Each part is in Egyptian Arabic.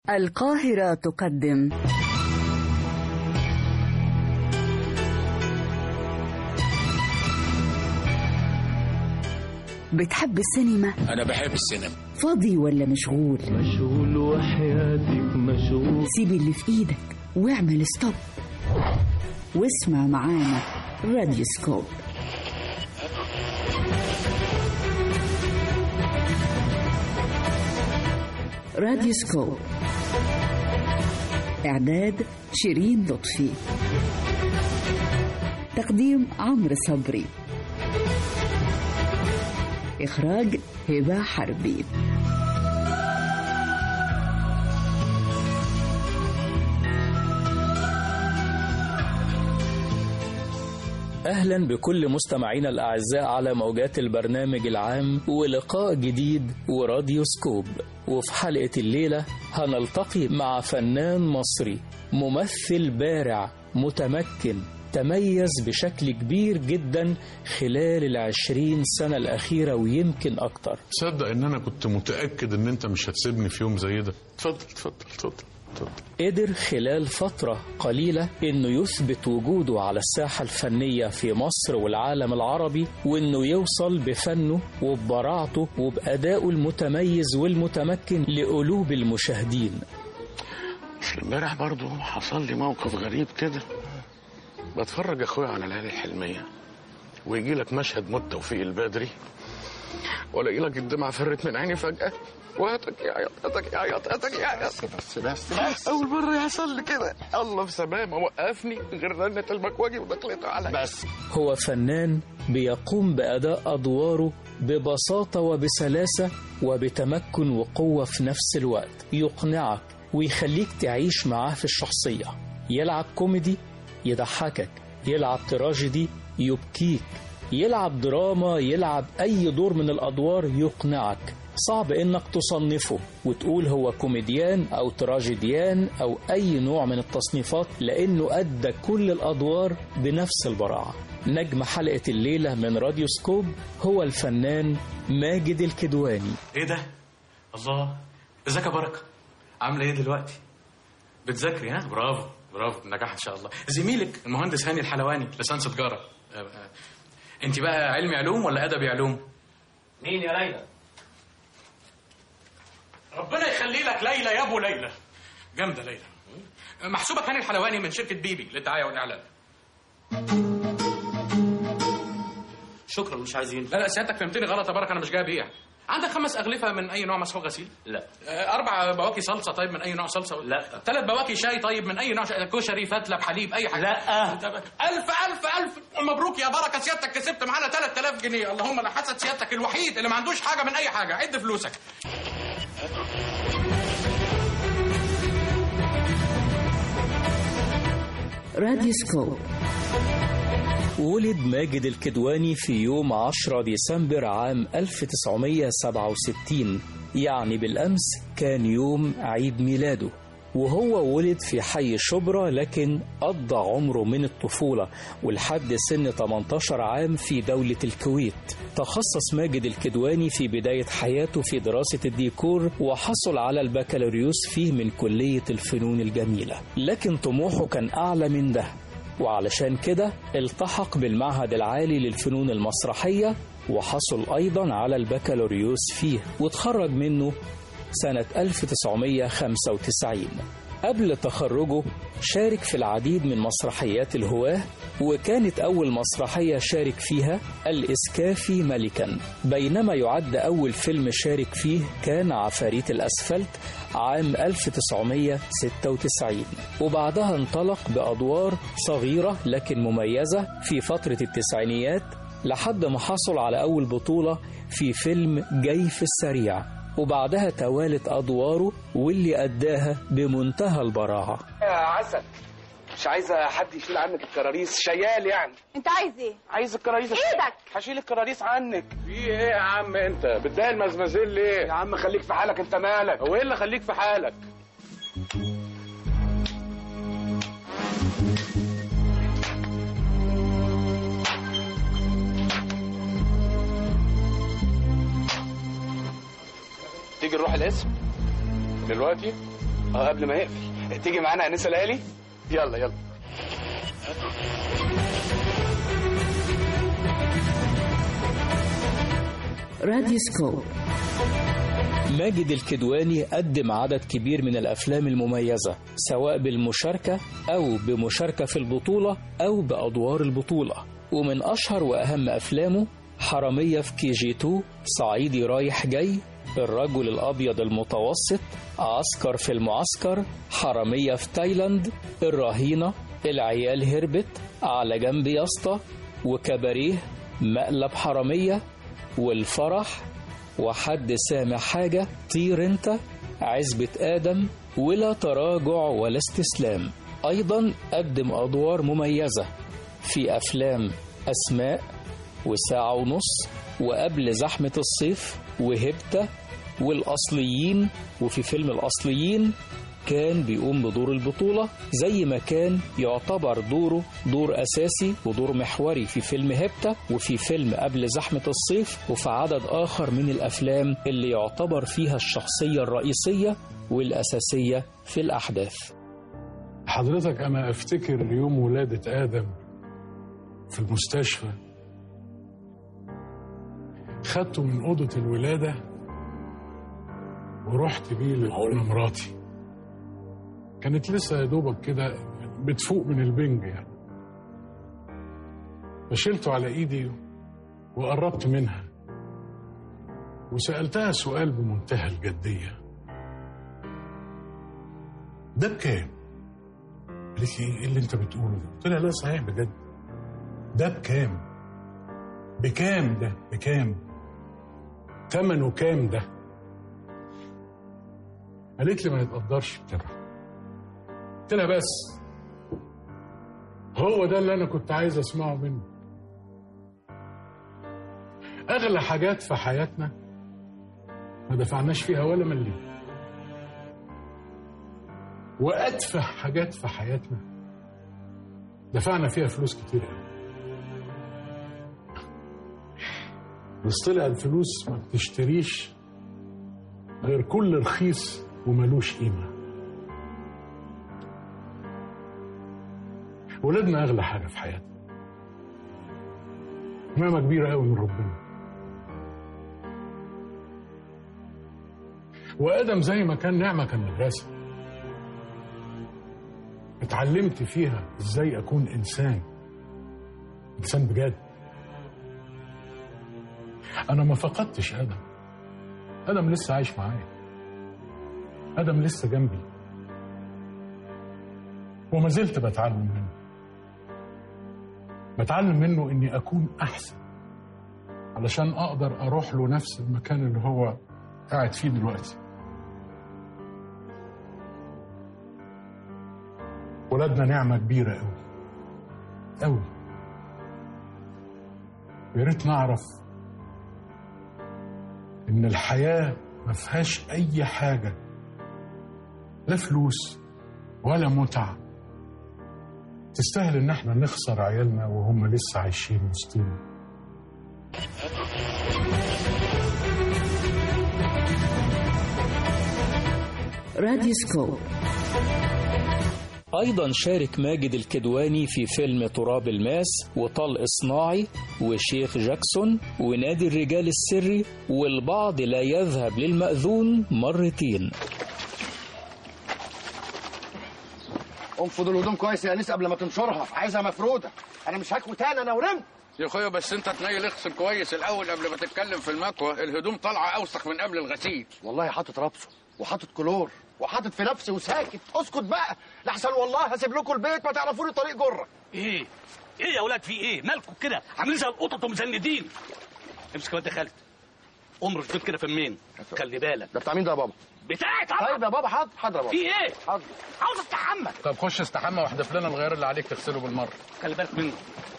القاهرة تقدم بتحب السينما؟ أنا بحب السينما فاضي ولا مشغول؟ مشغول وحياتك مشغول سيب اللي في ايدك واعمل ستوب واسمع معانا راديو سكوب راديو سكوب إعداد شيرين لطفي تقديم عمرو صبري إخراج هبة حربي أهلا بكل مستمعينا الأعزاء على موجات البرنامج العام ولقاء جديد وراديو سكوب وفي حلقة الليلة هنلتقي مع فنان مصري ممثل بارع متمكن تميز بشكل كبير جدا خلال العشرين سنة الأخيرة ويمكن أكتر تصدق ان انا كنت متاكد ان انت مش هتسيبني في يوم زي ده اتفضل اتفضل اتفضل اتفضل قدر خلال فترة قليلة إنه يثبت وجوده على الساحة الفنية في مصر والعالم العربي وإنه يوصل بفنه وببراعته وبأدائه المتميز والمتمكن لقلوب المشاهدين اصل امبارح برضه حصل لي موقف غريب كده بتفرج يا اخويا على العيله الحلميه ويجي لك مشهد موت توفيق البدري والاقي لك الدمعه فرت من عيني فجاه وهاتك يا عياط هاتك يا عياط هاتك يا عياط بس بس بس اول مره يحصل لي كده الله في سماه وقفني غير رنه المكواجي ودخلته على بس هو فنان بيقوم بأداء أدواره ببساطة وبسلاسة وبتمكن وقوة في نفس الوقت يقنعك ويخليك تعيش معاه في الشخصية يلعب كوميدي يضحكك يلعب تراجيدي يبكيك يلعب دراما يلعب أي دور من الأدوار يقنعك صعب إنك تصنفه وتقول هو كوميديان أو تراجيديان أو أي نوع من التصنيفات لأنه أدى كل الأدوار بنفس البراعة نجم حلقة الليلة من راديو سكوب هو الفنان ماجد الكدواني ايه ده؟ الله ازيك يا بركه؟ عامله ايه دلوقتي؟ بتذاكري ها؟ برافو برافو نجاح ان شاء الله زميلك المهندس هاني الحلواني لسانس تجاره أه، أه. انت بقى علمي علوم ولا ادبي علوم؟ مين يا ليلى؟ ربنا يخلي لك ليلى يا ابو ليلى جامده ليلى محسوبك هاني الحلواني من شركه بيبي للدعايه والاعلان شكرا مش عايزين لا لا سيادتك فهمتني غلط يا بركه انا مش جاي ابيع عندك خمس اغلفه من اي نوع مسحوق غسيل لا آه، اربع بواكي صلصه طيب من اي نوع صلصه لا. ثلاث بواكي شاي طيب من اي نوع شاي. كشري فتله بحليب اي حاجه لا. الف الف الف مبروك يا بركه سيادتك كسبت معانا 3000 جنيه اللهم لا حسد سيادتك الوحيد اللي ما عندوش حاجه من اي حاجه عد فلوسك راديو سكوب ولد ماجد الكدواني في يوم 10 ديسمبر عام 1967 يعني بالأمس كان يوم عيد ميلاده وهو ولد في حي شبرا لكن قضى عمره من الطفولة ولحد سن 18 عام في دولة الكويت تخصص ماجد الكدواني في بداية حياته في دراسة الديكور وحصل على البكالوريوس فيه من كلية الفنون الجميلة لكن طموحه كان أعلى من ده وعلشان كده التحق بالمعهد العالي للفنون المسرحية وحصل أيضا على البكالوريوس فيه وتخرج منه سنة 1995 قبل تخرجه شارك في العديد من مسرحيات الهواة وكانت أول مسرحية شارك فيها الإسكافي ملكا بينما يعد أول فيلم شارك فيه كان عفاريت الأسفلت عام 1996 وبعدها انطلق بأدوار صغيرة لكن مميزة في فترة التسعينيات لحد ما حصل على أول بطولة في فيلم جاي في السريع وبعدها توالت أدواره واللي أداها بمنتهى البراعة يا عسل مش عايزه حد يشيل عنك الكراريس شيال يعني انت عايز ايه؟ عايز الكراريس ايدك هشيل الكراريس عنك في ايه يا عم انت بتضايق المزمزين ليه يا عم خليك في حالك انت مالك هو ايه اللي خليك في حالك تيجي نروح الاسم دلوقتي اه قبل ما يقفل تيجي معانا انسه ليالي يلا يلا راديوسكوب ماجد الكدواني قدم عدد كبير من الأفلام المميزة سواء بالمشاركة أو بمشاركة في البطولة أو بأدوار البطولة ومن أشهر وأهم أفلامه حرامية في كي جي 2 صعيدي رايح جاي الرجل الأبيض المتوسط عسكر في المعسكر حرامية في تايلاند الرهينة العيال هربت على جنب يسطا وكباريه مقلب حرامية والفرح وحد سامع حاجة طير انت عزبة آدم ولا تراجع ولا استسلام أيضا قدم أدوار مميزة في أفلام أسماء وساعة ونص وقبل زحمة الصيف وهبتة والأصليين وفي فيلم الأصليين كان بيقوم بدور البطولة زي ما كان يعتبر دوره دور أساسي ودور محوري في فيلم هبتة وفي فيلم قبل زحمة الصيف وفي عدد آخر من الأفلام اللي يعتبر فيها الشخصية الرئيسية والأساسية في الأحداث حضرتك أنا أفتكر يوم ولادة آدم في المستشفى خدته من أوضة الولادة ورحت بيه لأم مراتي كانت لسه يا دوبك كده بتفوق من البنج يعني فشلته على ايدي وقربت منها وسألتها سؤال بمنتهى الجدية ده بكام؟ قالت لي ايه اللي انت بتقوله ده؟ قلت لها لا صحيح بجد ده بكام؟ بكام ده؟ بكام؟ ثمنه كام ده؟ قالت لي ما يتقدرش بتبعه قلت لها بس هو ده اللي انا كنت عايز اسمعه منه اغلى حاجات في حياتنا ما دفعناش فيها ولا مليم واتفه حاجات في حياتنا دفعنا فيها فلوس كتير قوي بس طلع الفلوس ما بتشتريش غير كل رخيص وملوش قيمه ولادنا اغلى حاجه في حياتنا نعمه كبيره قوي من ربنا وادم زي ما كان نعمه كان مدرسه اتعلمت فيها ازاي اكون انسان انسان بجد انا ما فقدتش ادم ادم لسه عايش معايا ادم لسه جنبي وما زلت بتعلم منه بتعلم منه اني اكون احسن علشان اقدر اروح له نفس المكان اللي هو قاعد فيه دلوقتي ولادنا نعمة كبيرة قوي قوي يا ريت نعرف ان الحياة ما فيهاش اي حاجة لا فلوس ولا متعة تستاهل ان احنا نخسر عيالنا وهم لسه عايشين وسطينا راديوسكوب أيضا شارك ماجد الكدواني في فيلم تراب الماس وطلق صناعي وشيخ جاكسون ونادي الرجال السري والبعض لا يذهب للمأذون مرتين انفض الهدوم كويس يا انيس قبل ما تنشرها عايزها مفروده انا مش هكوي تاني انا ورمت يا اخويا بس انت تنيل اغسل كويس الاول قبل ما تتكلم في المكوى الهدوم طالعه اوسخ من قبل الغسيل والله حاطط رابسه وحاطط كلور وحاطط في نفسي وساكت اسكت بقى لحسن والله هسيب لكم البيت ما تعرفوني طريق جره ايه ايه يا اولاد في ايه مالكم كده عاملين زي القطط ومزندين امسك واد يا خالد امرش دول كده فمين خلي بالك ده بتاع مين ده يا بابا بتاعي طبعا طيب يا بابا حاضر حاضر يا بابا في ايه حاضر عاوز استحمى طب خش استحمى واحدف لنا الغيار اللي عليك تغسله بالمره خلي بالك منه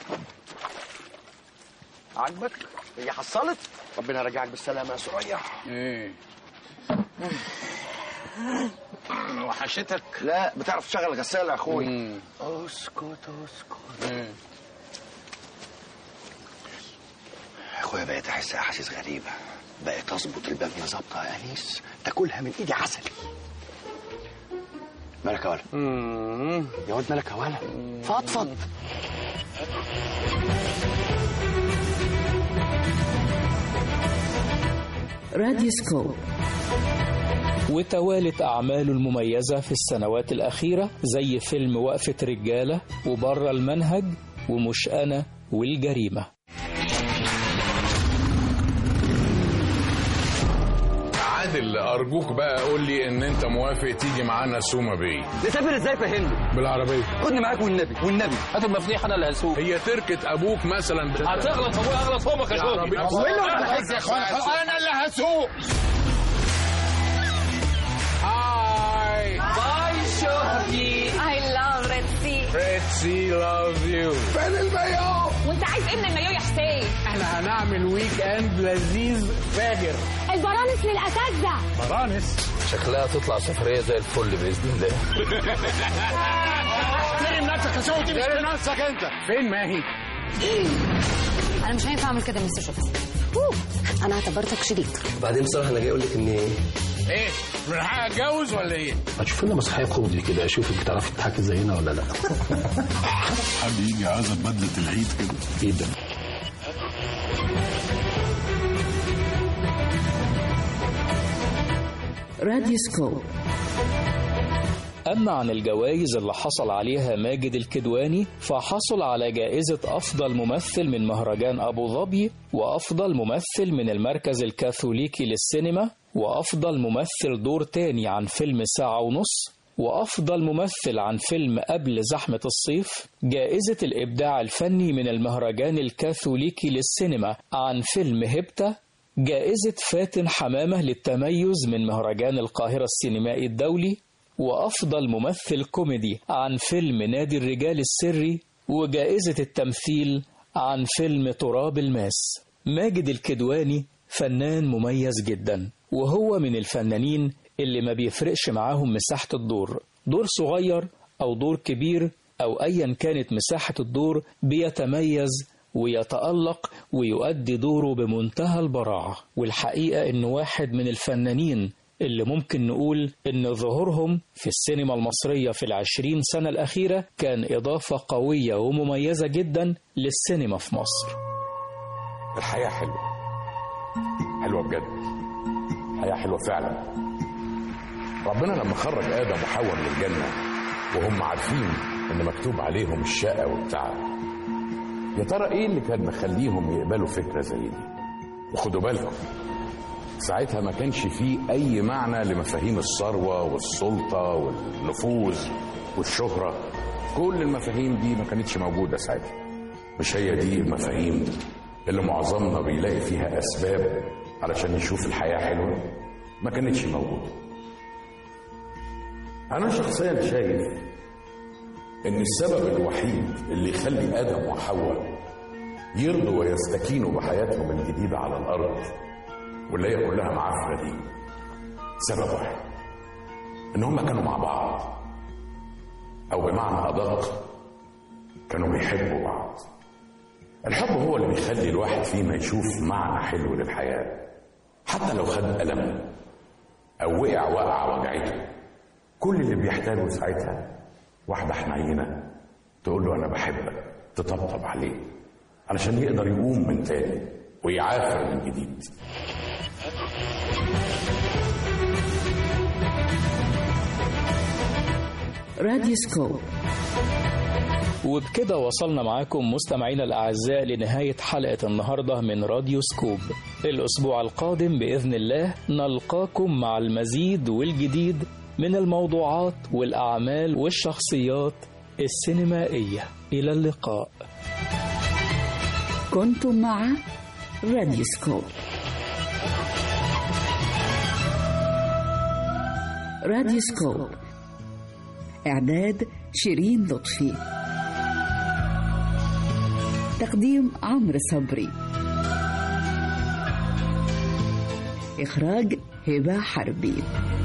عاجبك هي حصلت ربنا يرجعك بالسلامه يا سوريا ايه وحشتك لا بتعرف تشغل غساله يا اخوي مم. اسكت اسكت ايه يا اخويا بقيت احس احاسيس غريبه بقيت اظبط الباميه ظابطه يا انيس تاكلها من ايدي عسل مالك يا ولد يا ولد مالك يا ولد فضفض راديوسكوب وتوالت أعماله المميزة في السنوات الأخيرة زي فيلم وقفة رجالة وبره المنهج ومش أنا والجريمة عادل ارجوك بقى قول لي ان انت موافق تيجي معانا سوما بيه نسافر ازاي فهمني بالعربيه خدني معاك والنبي والنبي هات المفاتيح انا اللي هسوق هي تركه ابوك مثلا هتغلط ابويا اغلط امك يا شوقي وايه اللي يا اخوان انا اللي هسوق هاي باي شوقي I love Red Sea ريتسي لاف يو فين المايو وانت عايز ايه من المايو يا حسين؟ احنا هنعمل ويك اند لذيذ فاجر البرامس للأساتذة فرانس شكلها تطلع سفريه زي الفل باذن الله ترم نفسك يا شوقي ترم نفسك انت فين ماهي أنا مش هينفع أعمل كده يا مستر شوفي أنا اعتبرتك شريك بعدين بصراحه انا جاي اقول لك ان ايه من حق اتجوز ولا ايه هتشوف لنا مسرحيه كوميدي كده اشوفك بتعرفي تضحكي زينا ولا لا حد يجي عازب بدله العيد كده ايه ده راديوسكوب أما عن الجوائز اللي حصل عليها ماجد الكدواني فحصل على جائزة أفضل ممثل من مهرجان أبو ظبي وأفضل ممثل من المركز الكاثوليكي للسينما وأفضل ممثل دور تاني عن فيلم ساعة ونص وأفضل ممثل عن فيلم قبل زحمة الصيف جائزة الإبداع الفني من المهرجان الكاثوليكي للسينما عن فيلم هبتة جائزة فاتن حمامة للتميز من مهرجان القاهرة السينمائي الدولي وأفضل ممثل كوميدي عن فيلم نادي الرجال السري وجائزة التمثيل عن فيلم تراب الماس ماجد الكدواني فنان مميز جدا وهو من الفنانين اللي ما بيفرقش معاهم مساحة الدور دور صغير أو دور كبير أو أيا كانت مساحة الدور بيتميز ويتألق ويؤدي دوره بمنتهى البراعة والحقيقة إنه واحد من الفنانين اللي ممكن نقول إن ظهورهم في السينما المصرية في العشرين سنة الأخيرة كان إضافة قوية ومميزة جدا للسينما في مصر الحياه حلوه حلوه بجد الحياه حلوه فعلا ربنا لما خرج ادم وحواء من الجنه وهم عارفين ان مكتوب عليهم الشقه والتعب يا ترى ايه اللي كان مخليهم يقبلوا فكره زي دي وخدوا بالكم ساعتها ما كانش فيه اي معنى لمفاهيم الثروه والسلطه والنفوذ والشهره كل المفاهيم دي ما كانتش موجوده ساعتها مش هي دي المفاهيم اللي معظمنا بيلاقي فيها اسباب علشان يشوف الحياه حلوه ما كانتش موجوده انا شخصيا شايف ان السبب الوحيد اللي يخلي ادم وحواء يرضوا ويستكينوا بحياتهم الجديده على الارض واللي هي كلها معافره دي سبب واحد ان هم كانوا مع بعض او بمعنى ادق كانوا بيحبوا بعض الحب هو اللي بيخلي الواحد فينا يشوف معنى حلو للحياه حتى لو خد الم او وقع وقعه وجعته كل اللي بيحتاجه ساعتها واحده حنينه تقول له انا بحبك تطبطب عليه علشان يقدر يقوم من تاني ويعافر من جديد راديوسكوب وبكده وصلنا معاكم مستمعينا الأعزاء لنهاية حلقة النهاردة من راديو سكوب الأسبوع القادم بإذن الله نلقاكم مع المزيد والجديد من الموضوعات والأعمال والشخصيات السينمائية إلى اللقاء كنتم مع راديوسكوب راديوسكوب إعداد شيرين لطفي تقديم عمرو صبري إخراج هبة حربي